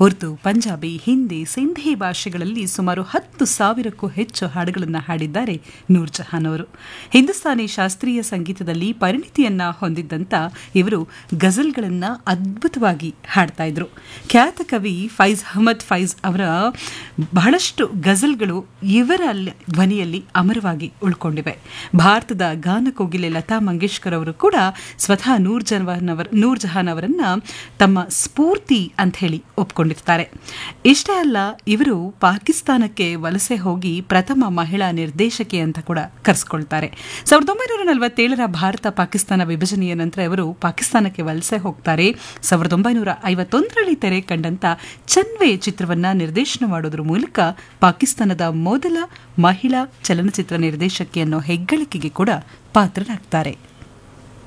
ಉರ್ದು ಪಂಜಾಬಿ ಹಿಂದಿ ಸಿಂಧಿ ಭಾಷೆಗಳಲ್ಲಿ ಸುಮಾರು ಹತ್ತು ಸಾವಿರಕ್ಕೂ ಹೆಚ್ಚು ಹಾಡುಗಳನ್ನು ಹಾಡಿದ್ದಾರೆ ನೂರ್ ಜಹಾನ್ ಅವರು ಹಿಂದೂಸ್ತಾನಿ ಶಾಸ್ತ್ರೀಯ ಸಂಗೀತದಲ್ಲಿ ಪರಿಣಿತಿಯನ್ನ ಹೊಂದಿದ್ದಂಥ ಇವರು ಗಜಲ್ಗಳನ್ನು ಅದ್ಭುತವಾಗಿ ಹಾಡ್ತಾ ಇದ್ರು ಖ್ಯಾತ ಕವಿ ಫೈಜ್ ಅಹಮದ್ ಫೈಜ್ ಅವರ ಬಹಳಷ್ಟು ಗಜಲ್ಗಳು ಇವರ ಧ್ವನಿಯಲ್ಲಿ ಅಮರವಾಗಿ ಉಳ್ಕೊಂಡಿವೆ ಭಾರತದ ಗಾನ ಕೋಗಿಲೆ ಲತಾ ಮಂಗೇಶ್ಕರ್ ಅವರು ಕೂಡ ಸ್ವತಃ ನೂರ್ ಜಹಾನ್ ಅವರ ನೂರ್ ಜಹಾನ್ ಅವರನ್ನ ತಮ್ಮ ಸ್ಫೂರ್ತಿ ಅಂತ ಹೇಳಿ ಒಪ್ಕೊಂಡಿರ್ತಾರೆ ಇಷ್ಟೇ ಅಲ್ಲ ಇವರು ಪಾಕಿಸ್ತಾನಕ್ಕೆ ವಲಸೆ ಹೋಗಿ ಪ್ರಥಮ ಮಹಿಳಾ ನಿರ್ದೇಶಕಿ ಅಂತ ಕೂಡ ಕರೆಸ್ಕೊಳ್ತಾರೆ ಸಾವಿರದ ಒಂಬೈನೂರ ನಲವತ್ತೇಳರ ಭಾರತ ಪಾಕಿಸ್ತಾನ ವಿಭಜನೆಯ ನಂತರ ಇವರು ಪಾಕಿಸ್ತಾನಕ್ಕೆ ವಲಸೆ ಹೋಗ್ತಾರೆ ಸಾವಿರದ ಒಂಬೈನೂರ ಐವತ್ತೊಂದರಲ್ಲಿ ತೆರೆ ಕಂಡಂತ ಚನ್ವೆ ಚಿತ್ರವನ್ನ ನಿರ್ದೇಶನ ಮಾಡೋದ್ರ ಮೂಲಕ ಪಾಕಿಸ್ತಾನದ ಮೊದಲ ಮಹಿಳಾ ಚಲನಚಿತ್ರ ನಿರ್ದೇಶಕಿ ಅನ್ನೋ ಹೆಗ್ಗಳಿಕೆಗೆ ಕೂಡ ಪಾತ್ರರಾಗ್ತಾರೆ